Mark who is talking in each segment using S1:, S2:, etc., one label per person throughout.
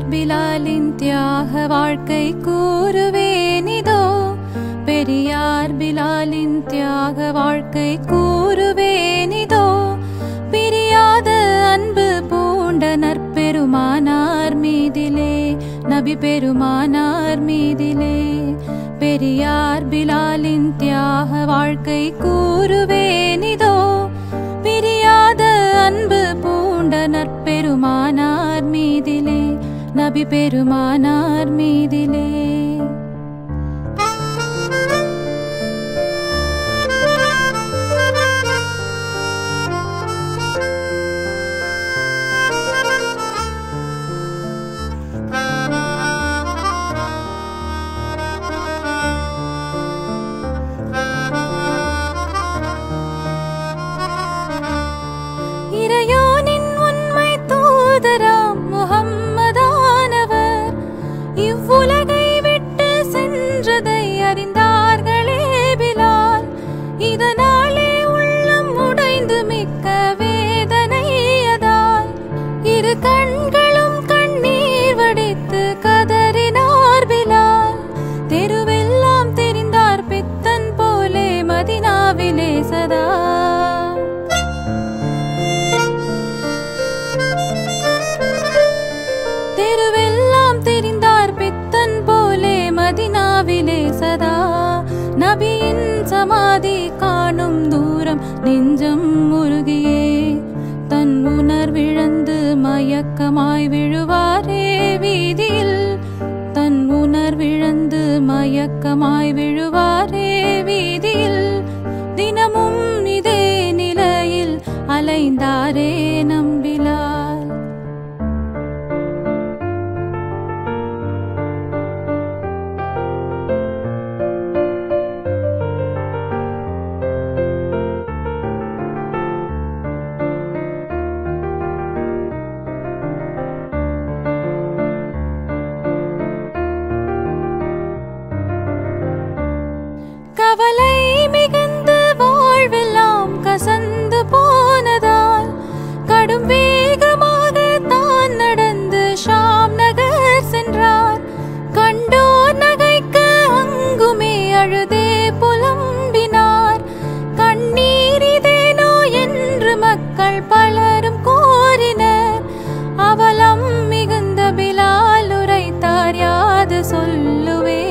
S1: பிலாலின் தியாக வாழ்க்கை கூறுவேனிதோ பெரியார் பிலாலின் தியாக வாழ்க்கை கூறுவேனிதோ பிரியாத அன்பு பூண்ட நற்பெருமானார் மீதிலே நபி பெருமானார் மீதிலே பெரியார் பிலாலின் தியாக வாழ்க்கை கூறுவேனிதோ பிரியாத அன்பு பூண்ட நற்பெருமானார் மீதிலே நபி பெருமானார் மீதிலே இறையோனின் உண்மை தூதராம் முகம்மதானவர் இவ்வுலகை விட்டு சென்றதை அறிந்தார்களே பிலால் இதனாலே உள்ளம் உடைந்து மிக்க வேதனையதால் இரு கண்களும் கண்ணீர் வடித்து கதறினார் பிலால் தெருவெல்லாம் தெரிந்தார் பித்தன் போலே மதினாவிலே சதா தெருவெல்லாம் தெரிந்தார் பித்தன் போலே மதினாவிலே சதா நபியின் சமாதி காணும் தூரம் நெஞ்சம் முருகியே தன் உணர்விழந்து மயக்கமாய் விழுவாரே வீதியில் தன் உணர்விழந்து மயக்கமாய் விழுவாரே வீதியில் தினமும் இதே நிலையில் அலைந்தாரே நம்பிலார் கவலை மிகுந்த வாழ்வெல்லாம் கசந்து போனதால் கடும் வேகமாக தான் நடந்து ஷாம் நகர் சென்றார் கண்டோர் நகைக்க அங்குமே அழுதே புலம்பினார் கண்ணீர் இதேனோ என்று மக்கள் பலரும் கோரினர் அவலம் மிகுந்த பிலால் உரைத்தார் யாது சொல்லுவேன்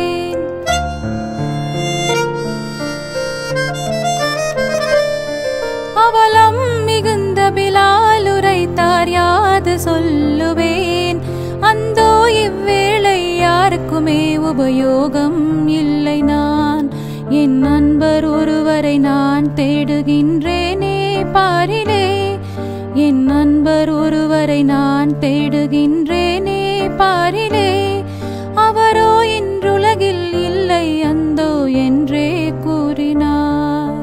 S1: அவலம் மிகுந்த பிலால் உரைத்தார் யாது சொல்லுவேன் அந்தோ இவ்வேளை யாருக்குமே உபயோகம் இல்லை நான் என் நண்பர் ஒருவரை நான் தேடுகின்றேனே பாரிலே என் நண்பர் ஒருவரை நான் தேடுகின்றேனே பாரிலே அவரோ இன்றுலகில் இல்லை அந்தோ என்றே கூறினார்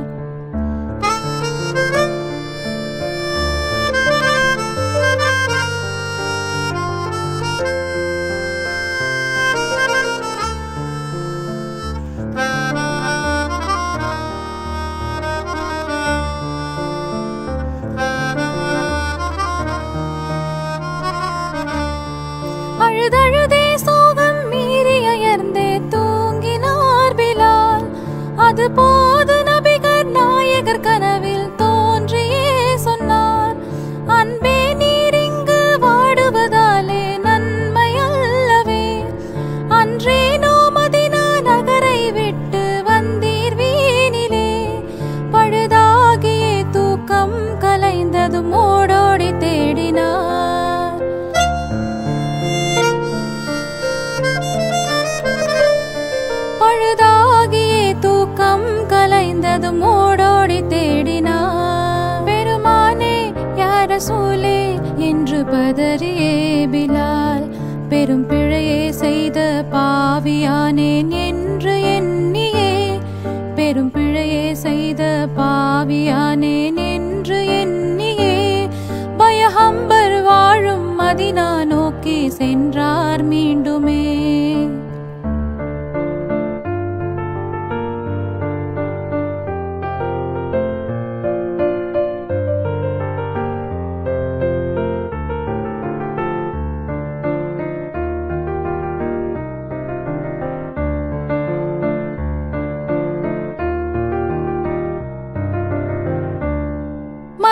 S1: அழுதழுதே சோகம் மீறி அயர்ந்தே தூங்கினார் பிலால் அது போது நபிகர் நாயகர் கனவில் தோன்றியே சொன்னார் அன்பே நீர் இங்கு வாடுவதாலே நன்மை அல்லவே அன்றேனோ மதினா நகரை விட்டு வந்தீர் வீணிலே பழுதாகியே தூக்கம் கலைந்ததும் ஓடோடி தேடினார் பழுதாகியே தூக்கம் கலைந்ததும் ஓடோடி தேடினார் பெருமானே யார சூலே என்று பதறியே பிலால் பெரும் பிழையே செய்த பாவியானேன் என்று எண்ணியே பெரும் பிழையே செய்த பாவியானேன் என்று எண்ணியே பயஹம்பர் வாழும் மதினா நோக்கி சென்றார் மீண்டுமே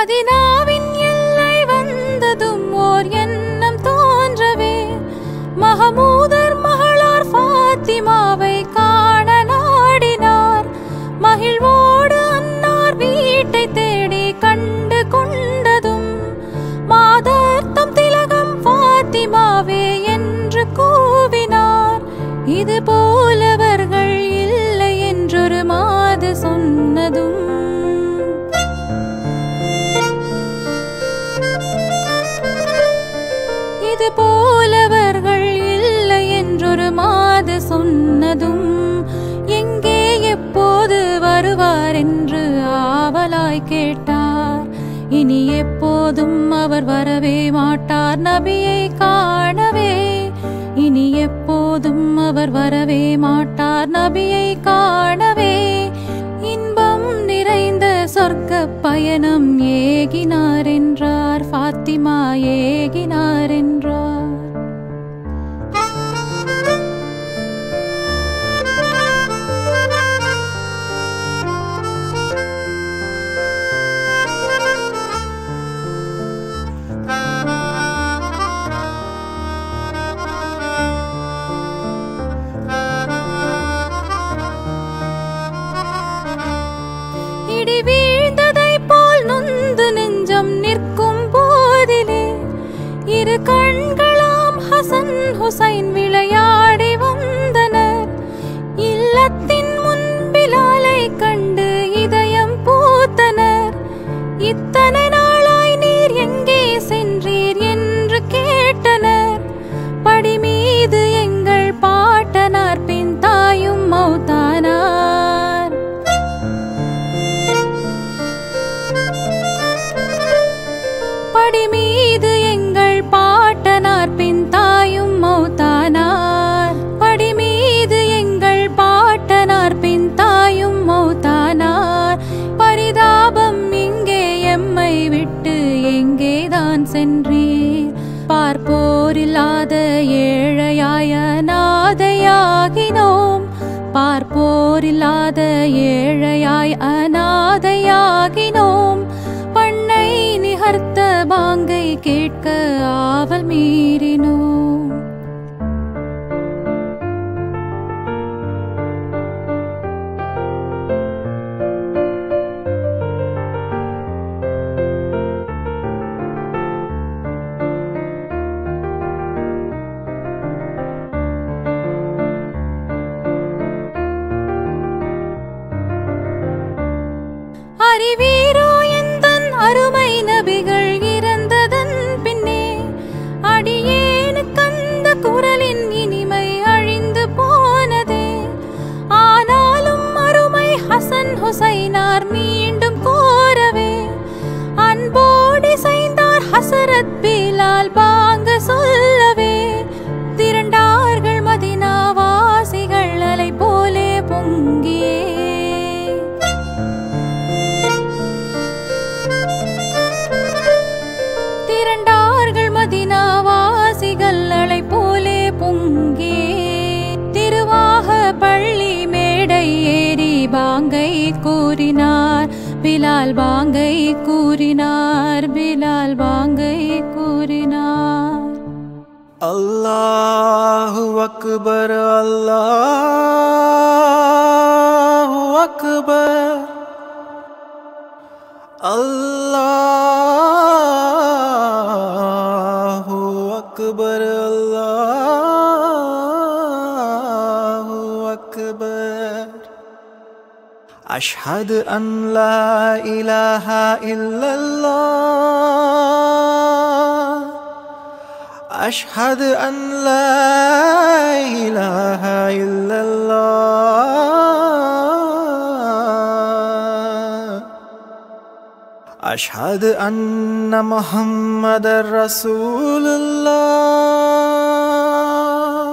S1: மதினாவின் எல்லை வந்ததும் ஓர் எண்ணம் தோன்றவே மகமூதர் மகளார் ஃபாத்திமாவை காண நாடினார் மகிழ்வோடு அன்னார் வீட்டை தேடி கண்டு கொண்டதும் மாதர்த்தம் திலகம் ஃபாத்திமாவே என்று கூவினார் இது போலவர்கள் இல்லை என்றொரு மாது சொன்னதும் இது போலவர்கள் இல்லை என்றொரு மாது சொன்னதும் எங்கே எப்போது வருவார் என்று ஆவலாய் கேட்டார் இனி எப்போதும் அவர் வரவே மாட்டார் நபியை காணவே இனி எப்போதும் அவர் வரவே மாட்டார் நபியை காணவே இன்பம் நிறைந்த சொர்க்க பயணம் ஏகினார் என்றார் ஃபாத்திமா ஏகினார் என்றார் இடி வீழ்ந்ததை போல் நொந்து நெஞ்சம் நிற்கும் போதிலே இரு கண்களாம் ஹசன் ஹுசைன் விளையாடி வந்தனர் இல்லத்தின் முன்பிலாலை கண்டு இதயம் பூத்தனர் இத்தனை நாளாய் நீர் எங்கே சென்றீர் என்று கேட்டனர் படி மீது எங்கள் பாட்டனார் பின் தாயும் மௌத்தானார் படி மீது எங்கள் பாட்டனார் பின் தாயும் மௌத்தானார் படி மீது எங்கள் பாட்டனார் பின் தாயும் மௌத்தானார் பரிதாபம் இங்கே எம்மை விட்டு எங்கேதான் சென்றீர் பார்ப்போரில்லாத ஏழையாய அநாதையாகினோம் பார்ப்போரில்லாத ஏழையாய் அநாதையாகினோம் பண்ணை நிகர்த்த பாங்கை கேட்க ஆவல் மீறினோம் அறிவீரோ எந்தன் அருமை நபிகள் இறந்ததன் பின்னே அடியேனுக்கு அந்த குரலின் இனிமை அழிந்து போனதே ஆனாலும் அருமை ஹசன் ஹுசைனார் மீண்டும் கோரவே அன்போடி செய்தார் ஹசரத் பிலால் பாங்க சொல்லவே திரண்டார்கள் மதினா வாசிகள் அலை போலே பொங்கியே திரண்டார்கள் மதினாவாசிகள் அலை போலே பொங்கே திருவாக பள்ளி மேடை ஏறி பாங்கை கூறினார் பிலால் பாங்கை கூறினார் பிலால் பாங்கை கூறினார்
S2: அல்லாஹு அக்பர் அல்லாஹு அக்பர் அல்லாஹு அக்பர் அல்லாஹு அக்பர் أشهد أن لا إله إلا الله أشهد أن لا إله إلا الله أشهد أن محمد رسول الله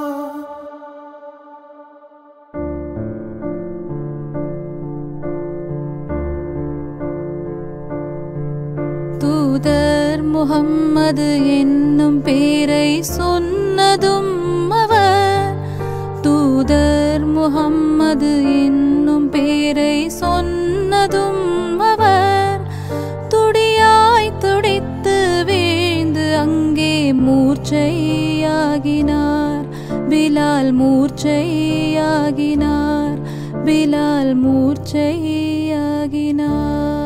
S1: தூதர் முகம்மது என்னும் பேரை சொன்னதும் அவர் தூதர் முகம்மது என்னும் பேரை சொன்னதும் அவர் துடியா பிலால் மூர்ச்சையாகினார் பிலால் மூர்ச்சையாகினார்